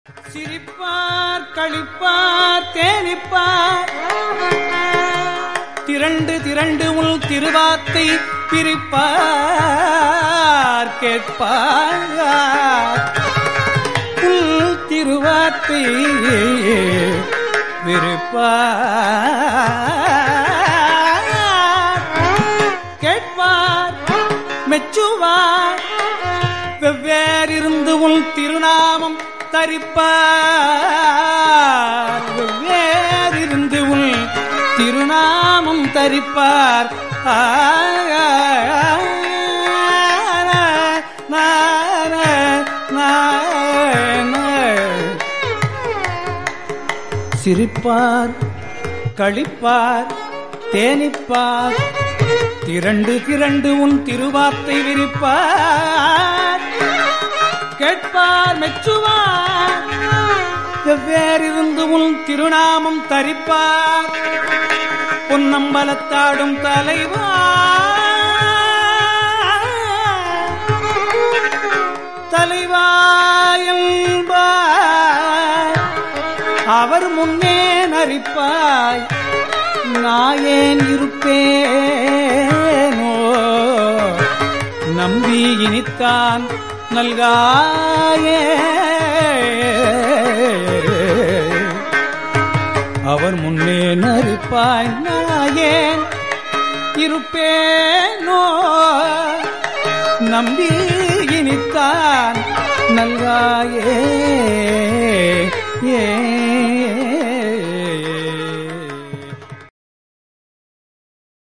சிரிப்பார் களிப்பார் தேனிப்பார் திரண்டு திரண்டு உள் திருவாத்தை பிரிப்பார் கேட்பார் உள் திருவாத்தை விருப்பார் கேட்பார் மெச்சுவார் வெவ்வேறிருந்து உன் திருநாமம் தரிப்பார் வெவ்வேறிருந்து உன் திருநாமம் தரிப்பார் ஆ, நா, நா, நா, நா. சிரிப்பார் களிப்பார் தேனிப்பார் திரண்டு திரண்டு உன் திருவாத்தை விரிப்பார் கேட்பார் மெச்சுவார் வெவ்வேறிருந்து உன் திருநாமம் தரிப்பார் பொன்னம்பலத்தாடும் தலைவா தலைவாயல்பார் அவர் முன்னே நரிப்பாய் நாயேன் இருப்பேனோ நம்பி இனித்தான் நல்காயே அவர் முன்னே நரிப்பாய் நாயேன் இருப்பேனோ நம்பி இனித்தான் நல்காயே